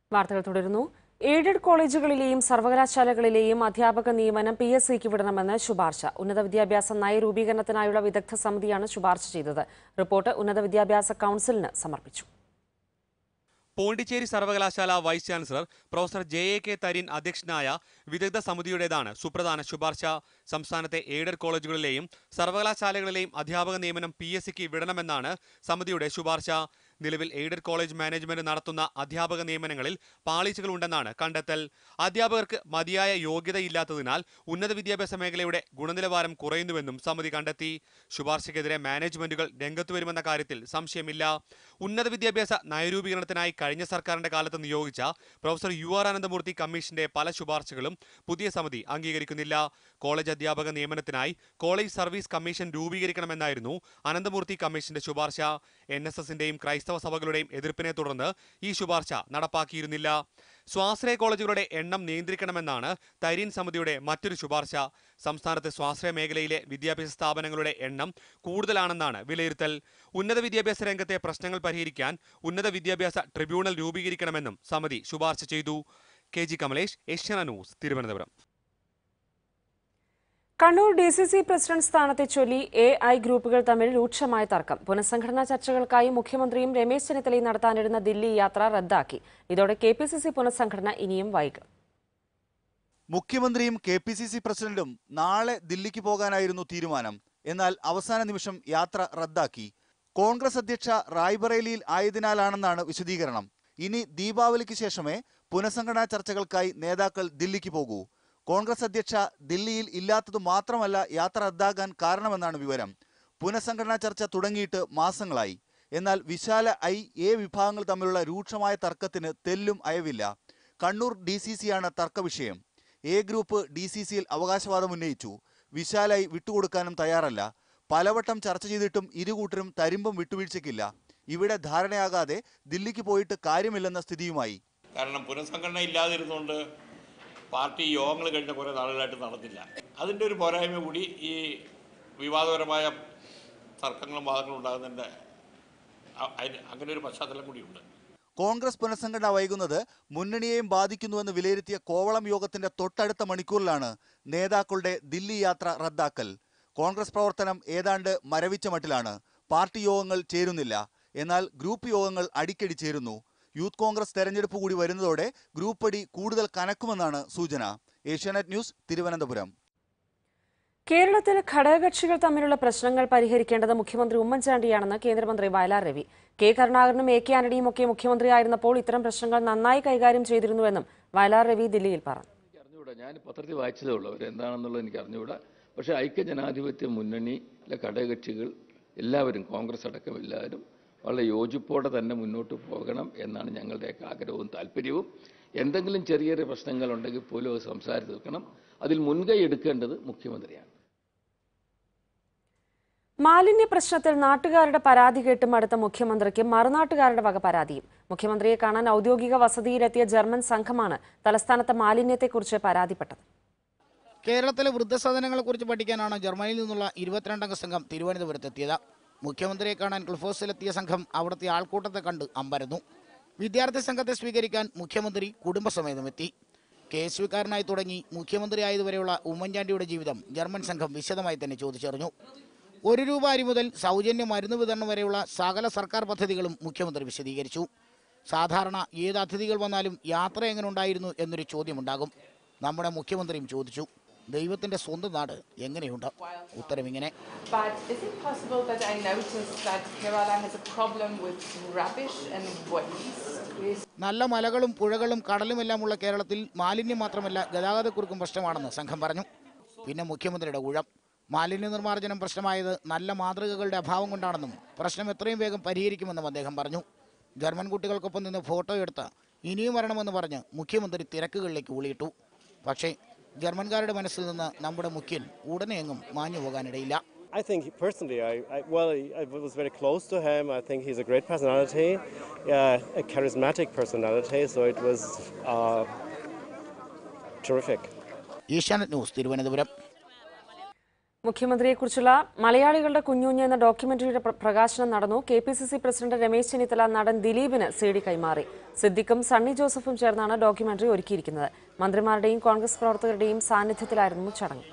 വാർത്തകൾ തുടരുന്നു എയ്ഡഡ് കോളേജുകളിലെയും സർവകലാശാലകളിലെയും അധ്യാപക നിയമനം പി എസ് സിക്ക് വിടണമെന്ന് ശുപാർശ ഉന്നത വിദ്യാഭ്യാസ നയരൂപീകരണത്തിനായുള്ള വിദഗ്ധ സമിതിയാണ് ശുപാർശ ചെയ്തത് റിപ്പോർട്ട് ഉന്നത വിദ്യാഭ്യാസ കൗൺസിലിന് സമർപ്പിച്ചു പോണ്ടിച്ചേരി സർവകലാശാല vice chancellor professor J A K Tareen അധ്യക്ഷനായ വിദഗ്ധ സമിതിയുടേതാണ് സുപ്രധാന ശുപാർശ സംസ്ഥാനത്തെ എയ്ഡഡ് കോളേജുകളിലെയും സർവകലാശാലകളിലെയും അധ്യാപക നിയമനം പി എസ് സിക്ക് വിടണമെന്നാണ് സമിതിയുടെ ശുപാർശ നിലവിൽ എയ്ഡഡ് കോളേജ് മാനേജ്മെന്റ് നടത്തുന്ന അധ്യാപക നിയമനങ്ങളിൽ പാളിച്ചകളുണ്ടെന്നാണ് കണ്ടെത്തൽ അധ്യാപകർക്ക് മതിയായ യോഗ്യതയില്ലാത്തതിനാൽ ഉന്നത വിദ്യാഭ്യാസ മേഖലയുടെ ഗുണനിലവാരം കുറയുന്നുവെന്നും സമിതി കണ്ടെത്തി ശുപാർശയ്ക്കെതിരെ മാനേജ്മെന്റുകൾ രംഗത്തു വരുമെന്ന കാര്യത്തിൽ സംശയമില്ല ഉന്നത വിദ്യാഭ്യാസ നയരൂപീകരണത്തിനായി കഴിഞ്ഞ സർക്കാരിന്റെ കാലത്ത് നിയോഗിച്ച പ്രൊഫസർ യു ആർ അനന്തമൂർത്തി കമ്മീഷന്റെ പല ശുപാർശകളും പുതിയ സമിതി അംഗീകരിക്കുന്നില്ല കോളേജ് അധ്യാപക നിയമനത്തിനായി കോളേജ് സർവീസ് കമ്മീഷൻ രൂപീകരിക്കണമെന്നായിരുന്നു അനന്തമൂർത്തി കമ്മീഷന്റെ ശുപാർശ എൻ എസ് എസിന്റെയും ക്രൈസ്തവ സഭകളുടെയും എതിർപ്പിനെ തുടർന്ന് ഈ ശുപാർശ നടപ്പാക്കിയിരുന്നില്ല സ്വാശ്രയ കോളേജുകളുടെ എണ്ണം നിയന്ത്രിക്കണമെന്നാണ് തരീൻ സമിതിയുടെ മറ്റൊരു ശുപാർശ സംസ്ഥാനത്തെ സ്വാശ്രയ മേഖലയിലെ വിദ്യാഭ്യാസ സ്ഥാപനങ്ങളുടെ എണ്ണം കൂടുതലാണെന്നാണ് വിലയിരുത്തൽ ഉന്നത വിദ്യാഭ്യാസ രംഗത്തെ പ്രശ്നങ്ങൾ പരിഹരിക്കാൻ ഉന്നത വിദ്യാഭ്യാസ ട്രിബ്യൂണൽ രൂപീകരിക്കണമെന്നും സമിതി ശുപാർശ ചെയ്തു K G Kamalesh Asianet news Thiruvananthapuram Kannur D C C president സ്ഥാനത്തെ ചൊല്ലി എ ഐ ഗ്രൂപ്പുകൾ തമ്മിൽ രൂക്ഷമായ തർക്കം പുനഃസംഘടനാ ചർച്ചകൾക്കായി മുഖ്യമന്ത്രിയും രമേശ് ചെന്നിത്തലയും നടത്താനിരുന്ന ദില്ലി യാത്ര റദ്ദാക്കി ഇതോടെ കെ പി സി സി പുനഃസംഘടന ഇനിയും വൈകും മുഖ്യമന്ത്രിയും കെ പി സി സി പ്രസിഡന്റും നാളെ ദില്ലിക്ക് പോകാനായിരുന്നു തീരുമാനം എന്നാൽ അവസാന നിമിഷം യാത്ര റദ്ദാക്കി കോൺഗ്രസ് അധ്യക്ഷ റായ്ബറേലിയിൽ ആയതിനാലാണെന്നാണ് വിശദീകരണം ഇനി ദീപാവലിക്ക് ശേഷമേ പുനഃസംഘടനാ ചർച്ചകൾക്കായി നേതാക്കൾ ദില്ലിക്ക് പോകൂ കോൺഗ്രസ് അധ്യക്ഷ ദില്ലിയിൽ ഇല്ലാത്തതു മാത്രമല്ല യാത്ര റദ്ദാകാൻ കാരണമെന്നാണ് വിവരം പുനഃസംഘടനാ ചർച്ച തുടങ്ങിയിട്ട് മാസങ്ങളായി എന്നാൽ വിശാല ഐ എ വിഭാഗങ്ങൾ തമ്മിലുള്ള രൂക്ഷമായ തർക്കത്തിന് തെല്ലും അയവില്ല കണ്ണൂർ ഡി സി സിയാണ് തർക്ക വിഷയം എ ഗ്രൂപ്പ് ഡി സി സിയിൽ അവകാശവാദം ഉന്നയിച്ചു വിശാലായി വിട്ടുകൊടുക്കാനും തയ്യാറല്ല പലവട്ടം ചർച്ച ചെയ്തിട്ടും ഇരുകൂട്ടരും തരിമ്പും വിട്ടുവീഴ്ചയ്ക്കില്ല ഇവിടെ ധാരണയാകാതെ ദില്ലിക്ക് പോയിട്ട് കാര്യമില്ലെന്ന സ്ഥിതിയുമായി കാരണം പുനഃസംഘടന ഇല്ലാതിരുന്നുകൊണ്ട് പാർട്ടി യോഗങ്ങൾ കഴിഞ്ഞ കുറേ നാളുകളായിട്ട് നടന്നില്ല അതിൻ്റെ ഒരു പോരായ്മ കൂടി ഈ വിവാദപരമായ തർക്കങ്ങളും വാദങ്ങളും ഉണ്ടാകുന്നതിൻ്റെ അ- അതിന് അങ്ങനെ ഒരു പശ്ചാത്തലം കൂടിയുണ്ട് കോൺഗ്രസ് പുനഃസംഘടന വൈകുന്നത് മുന്നണിയെയും ബാധിക്കുന്നുവെന്ന് വിലയിരുത്തിയ കോവളം യോഗത്തിന്റെ തൊട്ടടുത്ത മണിക്കൂറിലാണ് നേതാക്കളുടെ ദില്ലി യാത്ര റദ്ദാക്കൽ കോൺഗ്രസ് പ്രവർത്തനം ഏതാണ്ട് മരവിച്ച മട്ടിലാണ് പാർട്ടി യോഗങ്ങൾ ചേരുന്നില്ല എന്നാൽ ഗ്രൂപ്പ് യോഗങ്ങൾ അടിക്കടി ചേരുന്നു യൂത്ത് കോൺഗ്രസ് തെരഞ്ഞെടുപ്പ് കൂടി വരുന്നതോടെ ഗ്രൂപ്പ് അടി കൂടുതൽ കനക്കുമെന്നാണ് സൂചന ഏഷ്യാനെറ്റ് ന്യൂസ് തിരുവനന്തപുരം കേരളത്തിൽ ഘടകകക്ഷികൾ തമ്മിലുള്ള പ്രശ്നങ്ങൾ പരിഹരിക്കേണ്ടത് മുഖ്യമന്ത്രി ഉമ്മൻചാണ്ടിയാണെന്ന് കേന്ദ്രമന്ത്രി വയലാർ രവി കെ കരുണാകരനും എ കെ ആന്റണിയും ഒക്കെ മുഖ്യമന്ത്രിയായിരുന്നപ്പോൾ ഇത്തരം പ്രശ്നങ്ങൾ നന്നായി കൈകാര്യം ചെയ്തിരുന്നുവെന്നും വയലാർ രവി ദില്ലിയിൽ പറഞ്ഞു എനിക്ക് അറിഞ്ഞുകൂടാ ഞാൻ പത്രത്തിൽ വായിച്ചതേ ഉള്ളൂ അവരെന്താണെന്നുള്ളത് എനിക്ക് അറിഞ്ഞുകൂടാ പക്ഷേ ഐക്യജനാധിപത്യ മുന്നണിയിലെ ഘടകകക്ഷികൾ എല്ലാവരും കോൺഗ്രസ് അടക്കം എല്ലാവരും വളരെ യോജിപ്പോടെ തന്നെ മുന്നോട്ട് പോകണം എന്നാണ് ഞങ്ങളുടെയൊക്കെ ആഗ്രഹവും താല്പര്യവും എന്തെങ്കിലും ചെറിയ ചെറിയ പ്രശ്നങ്ങളുണ്ടെങ്കിൽ പോലും അത് സംസാരിച്ച് തീർക്കണം അതിൽ മുൻകൈ എടുക്കേണ്ടത് മുഖ്യമന്ത്രിയാണ് മാലിന്യ പ്രശ്നത്തിൽ നാട്ടുകാരുടെ പരാതി കേട്ടും അടുത്ത മുഖ്യമന്ത്രിക്ക് മറുനാട്ടുകാരുടെ വക പരാതിയും മുഖ്യമന്ത്രിയെ കാണാൻ ഔദ്യോഗിക വസതിയിലെത്തിയ ജർമ്മൻ സംഘമാണ് തലസ്ഥാനത്തെ മാലിന്യത്തെക്കുറിച്ച് പരാതിപ്പെട്ടത് കേരളത്തിലെ വൃദ്ധസദനങ്ങളെക്കുറിച്ച് പഠിക്കാനാണ് ജർമ്മനിയിൽ നിന്നുള്ള ഇരുപത്തിരണ്ടംഗ സംഘം തിരുവനന്തപുരത്തെത്തിയത് മുഖ്യമന്ത്രിയെ കാണാൻ ക്ലിഫോസിലെത്തിയ സംഘം അവിടുത്തെ ആൾക്കൂട്ടത്തെ കണ്ട് അമ്പരന്നു വിദ്യാർത്ഥി സംഘത്തെ സ്വീകരിക്കാൻ മുഖ്യമന്ത്രി കുടുംബസമേതം എത്തി കെ എസ് വിക്കാരനായി തുടങ്ങി മുഖ്യമന്ത്രിയായതുവരെയുള്ള ഉമ്മൻചാണ്ടിയുടെ ജീവിതം ജർമ്മൻ സംഘം വിശദമായി തന്നെ ചോദിച്ചറിഞ്ഞു ഒരു രൂപ അരി മുതൽ സൗജന്യ മരുന്ന് വിതരണം വരെയുള്ള സകല സർക്കാർ പദ്ധതികളും മുഖ്യമന്ത്രി വിശദീകരിച്ചു സാധാരണ ഏത് അതിഥികൾ വന്നാലും യാത്ര എങ്ങനെ ഉണ്ടായിരുന്നു എന്നൊരു ചോദ്യമുണ്ടാകും നമ്മുടെ മുഖ്യമന്ത്രിയും ചോദിച്ചു ദൈവത്തിന്റെ സ്വന്തം നാട് എങ്ങനെയുണ്ട് ഉത്തരം ഇങ്ങനെ But is it possible that I noticed that Kerala has a problem with rubbish and waste? നല്ല മലകളും പുഴകളും കടലുമെല്ലാമുള്ള കേരളത്തിൽ മാലിന്യം മാത്രമല്ല ഗതാഗതക്കുറുക്കും പ്രശ്നമാണെന്ന് സംഘം പറഞ്ഞു പിന്നെ മുഖ്യമന്ത്രിയുടെ ഊഴം മാലിന്യ നിർമ്മാർജ്ജനം പ്രശ്നമായത് നല്ല മാതൃകകളുടെ അഭാവം കൊണ്ടാണെന്നും പ്രശ്നം എത്രയും വേഗം പരിഹരിക്കുമെന്നും അദ്ദേഹം പറഞ്ഞു ജർമ്മൻ കുട്ടികൾക്കൊപ്പം നിന്ന് ഫോട്ടോ എടുത്ത് ഇനിയും വരണമെന്ന് പറഞ്ഞ് മുഖ്യമന്ത്രി തിരക്കുകളിലേക്ക് ഊളിയിട്ടു പക്ഷേ ജർമ്മൻകാരുടെ മനസ്സിൽ നിന്ന് നമ്മുടെ മുഖ്യൻ ഉടനെ എങ്ങും മാഞ്ഞു പോകാനിടയില്ല I think personally, I, I well, I, I was very close to him. I think he's a great personality, uh, a charismatic personality. So it was uh, terrific. Asianet news Thiruvananthapuram മുഖ്യമന്ത്രിയെക്കുറിച്ചുള്ള മലയാളികളുടെ കുഞ്ഞുഞ്ഞ് എന്ന ഡോക്യുമെന്ററിയുടെ പ്ര- പ്രകാശനം നടന്നു K P C C president Ramesh Chennithala നടൻ ദിലീപിന് സി ഡി കൈമാറി സിദ്ദിഖും സണ്ണി ജോസഫും ചേർന്നാണ് ഡോക്യുമെന്ററി ഒരുക്കിയിരിക്കുന്നത് മന്ത്രിമാരുടെയും കോൺഗ്രസ് പ്രവർത്തകരുടെയും സാന്നിധ്യത്തിലായിരുന്നു ചടങ്ങ്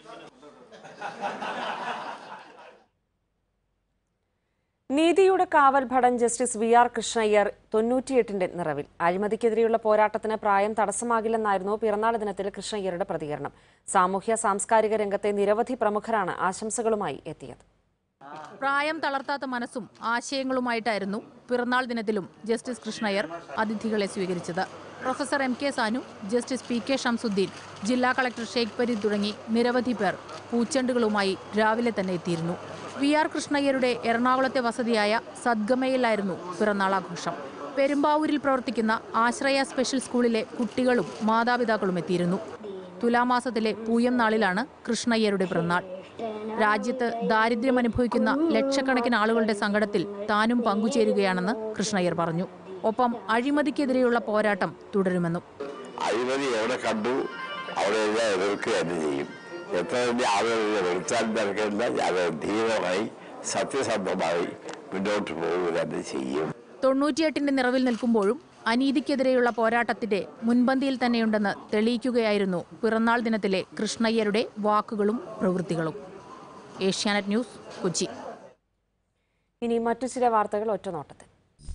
നീതിയുടെ കാവൽ ഭടൻ ജസ്റ്റിസ് വി ആർ കൃഷ്ണയ്യർ തൊണ്ണൂറ്റിയെട്ടിന്റെ നിറവിൽ അഴിമതിക്കെതിരെയുള്ള പോരാട്ടത്തിന് പ്രായം തടസ്സമാകില്ലെന്നായിരുന്നു പിറന്നാൾ ദിനത്തിൽ കൃഷ്ണയ്യരുടെ പ്രതികരണം സാമൂഹ്യ സാംസ്കാരിക രംഗത്തെ നിരവധി പ്രമുഖരാണ് ആശംസകളുമായി എത്തിയത് പ്രായം തളർത്താത്ത മനസ്സും ആശയങ്ങളുമായിട്ടായിരുന്നു പിറന്നാൾ ദിനത്തിലും ജസ്റ്റിസ് കൃഷ്ണയ്യർ അതിഥികളെ സ്വീകരിച്ചത് professor M K Sanu justice P K Shamsuddin ജില്ലാ കളക്ടർ ഷെയ്ഖ് പരീദ് തുടങ്ങി നിരവധി പേർ പൂച്ചെണ്ടുകളുമായി രാവിലെ തന്നെ എത്തിയിരുന്നു വി ആർ കൃഷ്ണയ്യരുടെ എറണാകുളത്തെ വസതിയായ സദ്ഗമയിലായിരുന്നു പിറന്നാൾ ആഘോഷം പെരുമ്പാവൂരിൽ പ്രവർത്തിക്കുന്ന ആശ്രയ സ്പെഷ്യൽ സ്കൂളിലെ കുട്ടികളും മാതാപിതാക്കളും എത്തിയിരുന്നു തുലാമാസത്തിലെ പൂയം നാളിലാണ് കൃഷ്ണയ്യരുടെ പിറന്നാൾ രാജ്യത്ത് ദാരിദ്ര്യം അനുഭവിക്കുന്ന ലക്ഷക്കണക്കിന് ആളുകളുടെ സങ്കടത്തിൽ താനും പങ്കുചേരുകയാണെന്ന് കൃഷ്ണയ്യർ പറഞ്ഞു ഒപ്പം അഴിമതിക്കെതിരെയുള്ള പോരാട്ടം തുടരുമെന്നും അഴിമതി എവിടെ കണ്ടു അവിടെ എല്ലാം എതിർക്കുക തന്നെ ചെയ്യും എത്ര വലിയ ആളുകളെ വിളിച്ചാൽ തിരക്കില്ല ഞാൻ ധീരമായി സത്യസന്ധമായി മുന്നോട്ട് പോവുക തന്നെ ചെയ്യും തൊണ്ണൂറ്റിയെട്ടിന്റെ നിറവിൽ നിൽക്കുമ്പോഴും അനീതിക്കെതിരെയുള്ള പോരാട്ടത്തിന്റെ മുൻപന്തിയിൽ തന്നെയുണ്ടെന്ന് തെളിയിക്കുകയായിരുന്നു പിറന്നാൾ ദിനത്തിലെ കൃഷ്ണയ്യരുടെ വാക്കുകളും പ്രവൃത്തികളും ഏഷ്യാനെറ്റ് ന്യൂസ് കൊച്ചി ഇനി മറ്റു ചില വാർത്തകൾ ഒറ്റനോട്ടത്തിൽ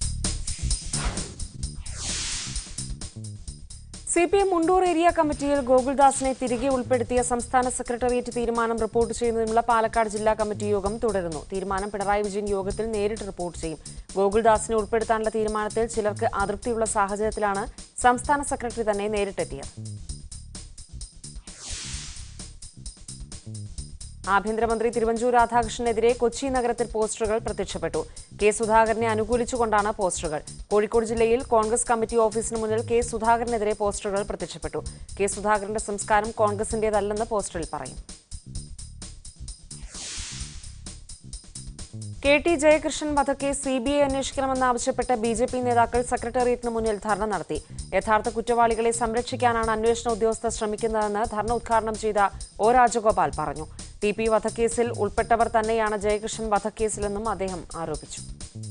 C P M Mundur area കമ്മിറ്റിയിൽ ഗോകുൽദാസിനെ തിരികെ ഉൾപ്പെടുത്തിയ സംസ്ഥാന സെക്രട്ടേറിയറ്റ് തീരുമാനം റിപ്പോർട്ട് ചെയ്യുന്നതിനുള്ള പാലക്കാട് ജില്ലാ കമ്മിറ്റി യോഗം തുടരുന്നു തീരുമാനം പിണറായി വിജയൻ യോഗത്തിൽ നേരിട്ട് റിപ്പോർട്ട് ചെയ്യും ഗോകുൽദാസിനെ ഉൾപ്പെടുത്താനുള്ള തീരുമാനത്തിൽ ചിലർക്ക് അതൃപ്തിയുള്ള സാഹചര്യത്തിലാണ് സംസ്ഥാന സെക്രട്ടറി തന്നെ നേരിട്ടെത്തിയത് ആഭ്യന്തരമന്ത്രി തിരുവഞ്ചൂർ രാധാകൃഷ്ണനെതിരെ കൊച്ചി നഗരത്തിൽ പോസ്റ്ററുകൾ പ്രത്യക്ഷപ്പെട്ടു കെ സുധാകരനെ അനുകൂലിച്ചുകൊണ്ടാണ് പോസ്റ്ററുകൾ കോഴിക്കോട് ജില്ലയിൽ കോൺഗ്രസ് കമ്മിറ്റി ഓഫീസിന് മുന്നിൽ കെ സുധാകരനെതിരെ പോസ്റ്ററുകൾ പ്രത്യക്ഷപ്പെട്ടു കെ സുധാകരന്റെ സംസ്കാരം കോൺഗ്രസിന്റേതല്ലെന്ന് പോസ്റ്ററിൽ പറയും കെ ടി ജയകൃഷ്ണൻ വധക്കേസ് സി ബി ഐ അന്വേഷിക്കണമെന്നാവശ്യപ്പെട്ട് ബി ജെ പി നേതാക്കൾ സെക്രട്ടേറിയറ്റിന് മുന്നിൽ ധർണ നടത്തി യഥാർത്ഥ കുറ്റവാളികളെ സംരക്ഷിക്കാനാണ് അന്വേഷണ ഉദ്യോഗസ്ഥർ ശ്രമിക്കുന്നതെന്ന് ധർണ ഉദ്ഘാടനം ചെയ്ത ഒ രാജഗോപാൽ പറഞ്ഞു ടി പി വധക്കേസിൽ ഉൾപ്പെട്ടവർ തന്നെയാണ് ജയകൃഷ്ണൻ വധക്കേസിലെന്നും അദ്ദേഹം ആരോപിച്ചു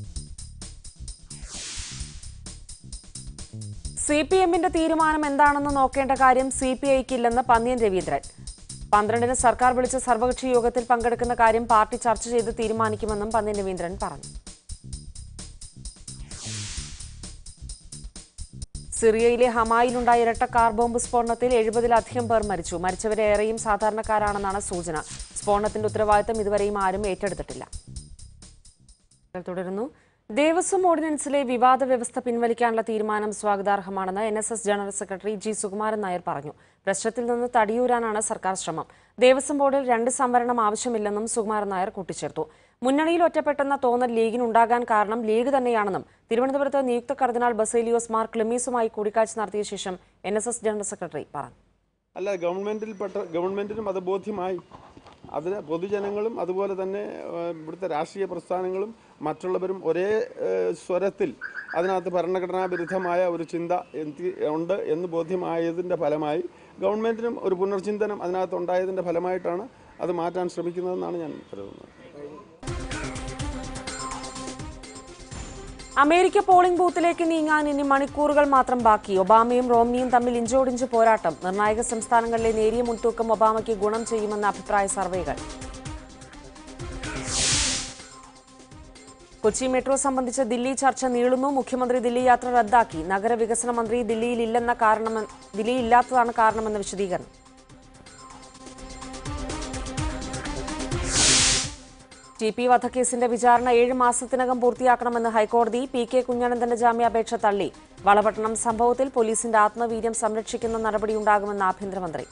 സി പി എമ്മിന്റെ തീരുമാനം എന്താണെന്ന് നോക്കേണ്ട കാര്യം സി പി ഐക്കില്ലെന്ന് പന്ന്യൻ രവീന്ദ്രൻ പന്ത്രണ്ടിന് സർക്കാർ വിളിച്ച സർവകക്ഷി യോഗത്തിൽ പങ്കെടുക്കുന്ന കാര്യം പാർട്ടി ചർച്ച ചെയ്ത് തീരുമാനിക്കുമെന്നും പന്ന്യൻ രവീന്ദ്രൻ പറഞ്ഞു സിറിയയിലെ ഹമായിലുണ്ടായ ഇരട്ട കാർ ബോംബ് സ്ഫോടനത്തിൽ എഴുപതിലധികം പേർ മരിച്ചു മരിച്ചവരെ ഏറെയും സാധാരണക്കാരാണെന്നാണ് സൂചന സ്ഫോടനത്തിന്റെ ഉത്തരവാദിത്തം ഇതുവരെയും ആരും ഏറ്റെടുത്തിട്ടില്ല തുടരുന്നു ദേവസ്വം ഓർഡിനൻസിലെ വിവാദ വ്യവസ്ഥ പിൻവലിക്കാനുള്ള തീരുമാനം സ്വാഗതാർഹമാണെന്ന് N S S general secretary G Sukumaran Nair പറഞ്ഞു പ്രശ്നത്തിൽ നിന്ന് തടിയൂരാനാണ് സർക്കാർ ശ്രമം ദേവസ്വം ബോർഡിൽ രണ്ട് സംവരണം ആവശ്യമില്ലെന്നും സുകുമാരൻ നായർ കൂട്ടിച്ചേർത്തു മുന്നണിയിൽ ഒറ്റപ്പെട്ടെന്ന തോന്നൽ ലീഗിനുണ്ടാകാൻ കാരണം ലീഗ് തന്നെയാണെന്നും തിരുവനന്തപുരത്ത് നിയുക്ത കർദിനാൾ ബസേലിയോസ് മാർ ക്ലിമീസുമായി കൂടിക്കാഴ്ച നടത്തിയ ശേഷം N S S general secretary പറഞ്ഞു അല്ല ഗവൺമെൻറ്റിൽപ്പെട്ട ഗവൺമെൻറ്റിനും അത് ബോധ്യമായി അതിന് പൊതുജനങ്ങളും അതുപോലെ തന്നെ ഏഹ്, ഇവിടുത്തെ രാഷ്ട്രീയ പ്രസ്ഥാനങ്ങളും മറ്റുള്ളവരും ഒരേ ഏഹ്, സ്വരത്തിൽ അതിനകത്ത് ഭരണഘടനാ വിരുദ്ധമായ ഒരു ചിന്ത എന്തി- ഉണ്ട് എന്ന് ബോധ്യമായതിൻ്റെ ഫലമായി ഗവൺമെൻറ്റിനും ഒരു പുനർചിന്തനം അതിനകത്ത് ഉണ്ടായതിൻ്റെ ഫലമായിട്ടാണ് അത് മാറ്റാൻ ശ്രമിക്കുന്നതെന്നാണ് ഞാൻ കരുതുന്നത് അമേരിക്ക പോളിംഗ് ബൂത്തിലേക്ക് നീങ്ങാൻ ഇനി മണിക്കൂറുകൾ മാത്രം ബാക്കി ഒബാമയും റോംനിയും തമ്മിൽ ഇഞ്ചോടിഞ്ച് പോരാട്ടം നിർണായക സംസ്ഥാനങ്ങളിലെ നേരിയ മുൻതൂക്കം ഒബാമയ്ക്ക് ഗുണം ചെയ്യുമെന്ന അഭിപ്രായ സർവേകൾ കൊച്ചി മെട്രോ സംബന്ധിച്ച ദില്ലി ചർച്ച നീളുന്നു മുഖ്യമന്ത്രി ദില്ലി യാത്ര റദ്ദാക്കി നഗരവികസന മന്ത്രി ദില്ലിയിലില്ലെന്ന കാരണം ദില്ലിയില്ലാത്തതാണ് കാരണമെന്ന വിശദീകരണം ടി പി വധക്കേസിന്റെ വിചാരണ ഏഴ് മാസത്തിനകം പൂർത്തിയാക്കണമെന്ന് ഹൈക്കോടതി പി കെ കുഞ്ഞനന്ദന്റെ ജാമ്യാപേക്ഷ തള്ളി വളപട്ടണം സംഭവത്തിൽ പോലീസിന്റെ ആത്മവീര്യം സംരക്ഷിക്കുന്ന നടപടിയുണ്ടാകുമെന്ന് ആഭ്യന്തരമന്ത്രി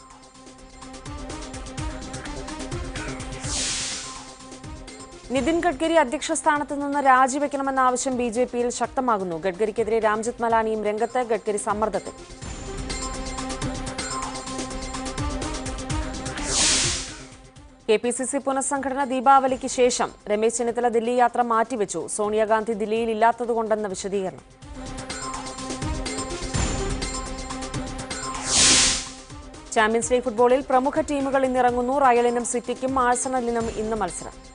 നിതിൻ ഗഡ്കരി അധ്യക്ഷ സ്ഥാനത്ത് നിന്ന് രാജിവെക്കണമെന്ന ആവശ്യം ബി ജെ പിയിൽ ശക്തമാകുന്നു ഗഡ്കരിക്കെതിരെ രാംജത്ത് മലാനിയും രംഗത്ത് ഗഡ്കരി സമ്മർദ്ദത്തിൽ കെ പി സി സി പുനഃസംഘടന ദീപാവലിക്ക് ശേഷം രമേശ് ചെന്നിത്തല ദില്ലി യാത്ര മാറ്റിവെച്ചു സോണിയാഗാന്ധി ദില്ലിയിൽ ഇല്ലാത്തതുകൊണ്ടെന്ന വിശദീകരണം ചാമ്പ്യൻസ് ലീഗ് ഫുട്ബോളിൽ പ്രമുഖ ടീമുകൾ ഇന്നിറങ്ങുന്നു റയലിനും സിറ്റിക്കും ആഴ്സണലിനും ഇന്ന് മത്സരം